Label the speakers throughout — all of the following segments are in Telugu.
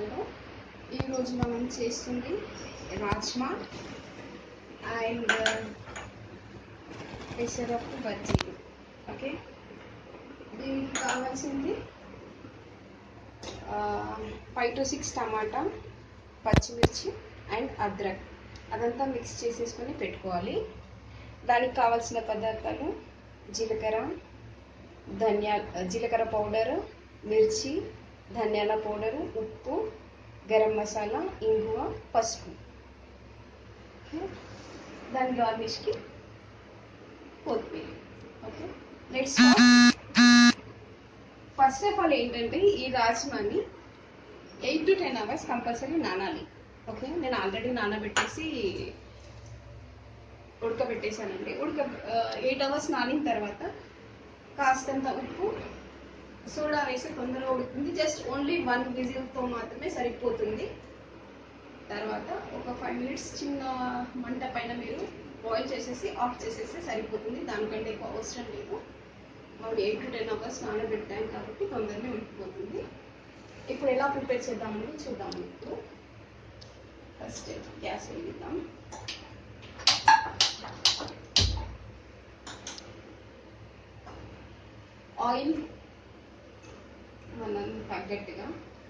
Speaker 1: ఛానల్లో ఈరోజు మనం చేస్తుంది రాజ్మా అండ్ పెసరప్పు బజ్జీలు ఓకే దీనికి కావాల్సింది ఫైవ్ టు సిక్స్ టమాటా పచ్చిమిర్చి అండ్ అద్రక్ అదంతా మిక్స్ చేసేసుకొని పెట్టుకోవాలి దానికి కావాల్సిన పదార్థాలు జీలకర్ర ధనియా జీలకర్ర పౌడర్ మిర్చి ధనియాల పౌడరు ఉప్పు గరం మసాలా ఇంగువ పసుపు ఓకే దాని గార్నిష్కి కొత్తిమీర okay let's first of all ఏంటంటే ఈ రాజ్మాని eight to ten hours compulsory నానాలి ఓకే నేను ఆల్రెడీ నానబెట్టేసి ఉడకబెట్టేశానండి ఉడక ఎయిట్ అవర్స్ నానిన తర్వాత కాస్తంత ఉప్పు సోడా వేసి తొందరగా ఉడుకుతుంది జస్ట్ ఓన్లీ వన్ విజిల్తో మాత్రమే సరిపోతుంది తర్వాత ఒక ఫైవ్ మినిట్స్ చిన్న మంట పైన మీరు బాయిల్ చేసేసి ఆఫ్ చేసేస్తే సరిపోతుంది దానికంటే ఎక్కువ అవసరం లేదు మనం ఎయిట్ టు టెన్ అవర్స్ నానబెట్టాం కాబట్టి తొందరగా ఉడికిపోతుంది ఇప్పుడు ఎలా ప్రిపేర్ చేద్దామని చూద్దాం ఇప్పుడు ఫస్ట్ గ్యాస్ వెలిగిద్దాం ఆయిల్ మనం తగ్గట్టుగా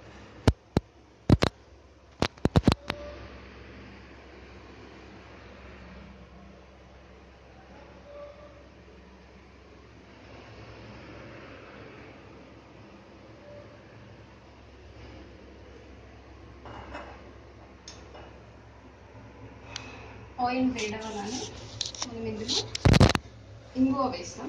Speaker 1: ఆయిల్ వేయడం వలన మనం ఇందులో ఇంగువ వేస్తాం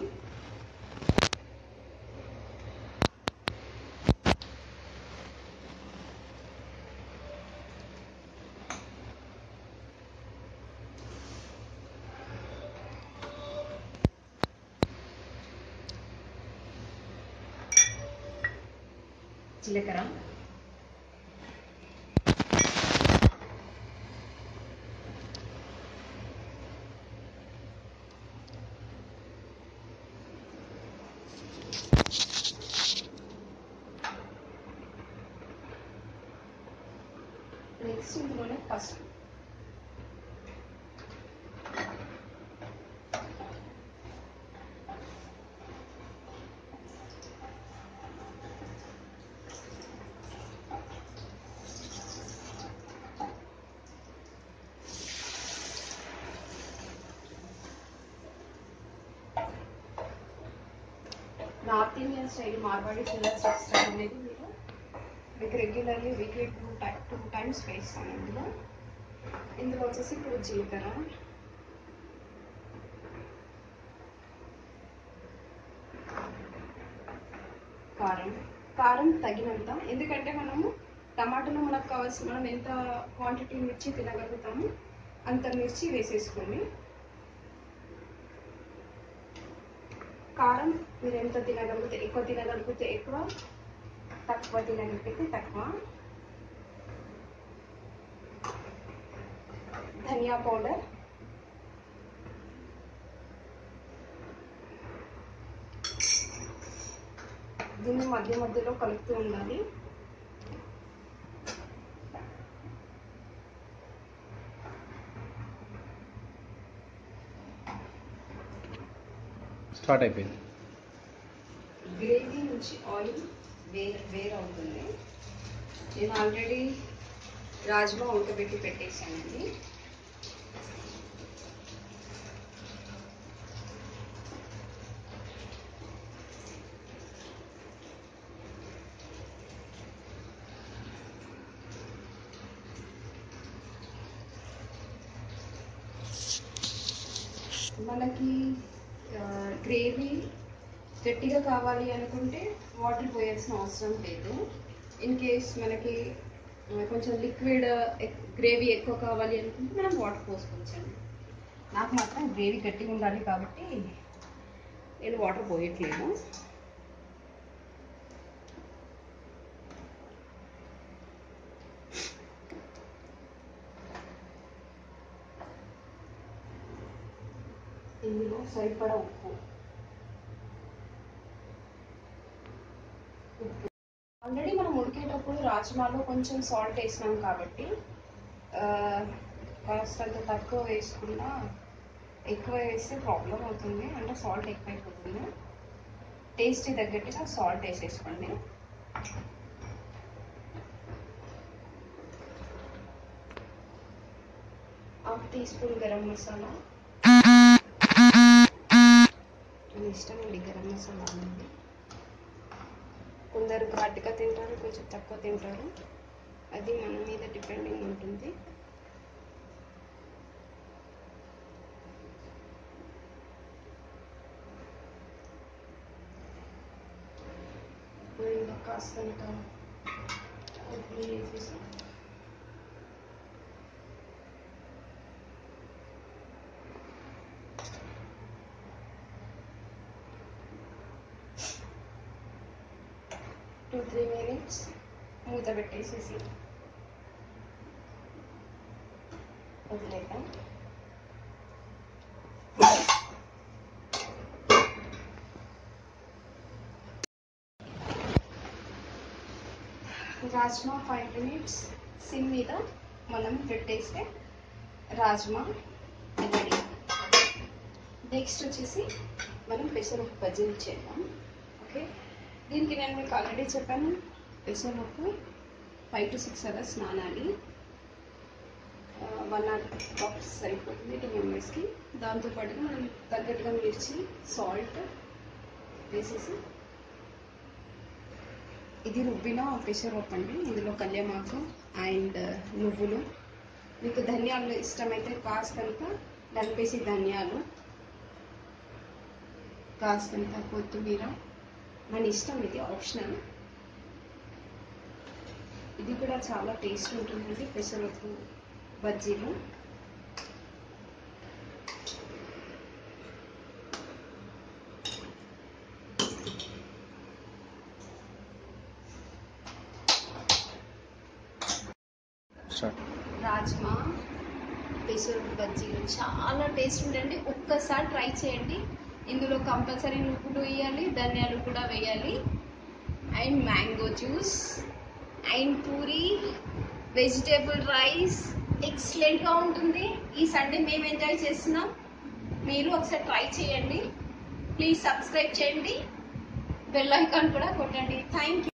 Speaker 1: జీలకర్ర నెక్స్ట్ ఇందులోనే పసుపు నార్త్ ఇండియన్ స్టైల్ మార్వాడి చిల్లర్ స్టైల్ అనేది మీరు మీకు రెగ్యులర్లీ వీక్లీ టూ టై టూ టైమ్స్ వేస్తాను ఇందులో ఇందులో వచ్చేసి ఇప్పుడు జీలకర్ర కారం కారం తగినంత ఎందుకంటే మనము టమాటాలో మనకు కావాల్సిన మనం ఎంత క్వాంటిటీ మిర్చి తినగలుగుతామో అంత మిర్చి వేసేసుకోండి కారం మీరు ఎంత తినగలిగితే ఎక్కువ తినగలిగితే ఎక్కువ తక్కువ తినగలిగితే తక్కువ ధనియా పౌడర్ దీన్ని మధ్య మధ్యలో కలుపుతూ ఉండాలి
Speaker 2: స్టార్ట్ అయిపోయింది
Speaker 1: గ్రేవీ నుంచి ఆయిల్ వేర్ వేర్ అవుతుంది నేను ఆల్రెడీ రాజ్మా ఉడకబెట్టి పెట్టేశానండి మనకి గ్రేవీ గట్టిగా కావాలి అనుకుంటే వాటర్ పోయాల్సిన అవసరం లేదు ఇన్ కేస్ మనకి ఆ, కొంచెం లిక్విడ్ గ్రేవీ ఎక్కువ కావాలి అనుకుంటే మనం వాటర్ పోసుకోవచ్చండి నాకు మాత్రం గ్రేవీ గట్టిగా ఉండాలి కాబట్టి నేను వాటర్ పోయట్లేదు ఇందులో సరిపడా ఉప్పు ఉప్పు ఆల్రెడీ మనం ఉడికేటప్పుడు రాజ్మాలో కొంచెం సాల్ట్ వేసినాం కాబట్టి ఆ, కాస్తంత తక్కువ వేసుకున్నా ఎక్కువ వేస్తే ప్రాబ్లం అవుతుంది అంటే సాల్ట్ ఎక్కువైపోతుంది టేస్ట్ తగ్గట్టుగా సాల్ట్ వేసేసుకోండి half teaspoon garam masala మీ ఇష్టం అండి గరం మసాలా అనేది కొందరు ఘాటుగా తింటారు కొంచెం తక్కువ తింటారు అది మన మీద డిపెండింగ్ ఉంటుంది ఇప్పుడు ఇందులో కాస్తంత కొత్తిమీర వేసేసి టూ త్రీ మినిట్స్ మూత పెట్టేసేసి వదిలేద్దాం రాజ్మా ఫైవ్ మినిట్స్ సిమ్ మీద మనం పెట్టేస్తే రాజ్మా రెడీ నెక్స్ట్ వచ్చేసి మనం పెసరపప్పు బజ్జీలు చేద్దాం ఓకే దీనికి నేను మీకు ఆల్రెడీ చెప్పాను పెసరపప్పు ఫైవ్ టు సిక్స్ అవర్స్ నానాలి వన్ అవర్ కప్స్ సరిపోతుంది టూ మెంబర్స్కి దాంతోపాటుగా మనం తగ్గట్టుగా మిర్చి సాల్ట్ వేసేసి ఇది రుబ్బిన పెసరపప్పు అండి ఇందులో కళ్యామాకు అండ్ నువ్వులు మీకు ధనియాలు ఇష్టమైతే కాస్తంత నలిపేసి ధనియాలు కాస్తంత కొత్తిమీర మన ఇష్టం ఇది ఆప్షనల్ ఇది కూడా చాలా టేస్ట్ ఉంటుందండి పెసరపప్పు బజ్జీలు
Speaker 2: స్టార్ట్
Speaker 1: రాజ్మా పెసరపప్పు బజ్జీలు చాలా టేస్ట్ ఉండండి ఒక్కసారి ట్రై చేయండి ఇందులో కంపల్సరీ నువ్వులు వేయాలి ధనియాలు కూడా వేయాలి and mango juice and puri vegetable rice ఎక్సలెంట్గా ఉంటుంది ఈ సండే మేము ఎంజాయ్ చేస్తున్నాం మీరు ఒకసారి ట్రై చేయండి ప్లీజ్ సబ్స్క్రైబ్ చేయండి బెల్ ఐకాన్ కూడా కొట్టండి థ్యాంక్ యూ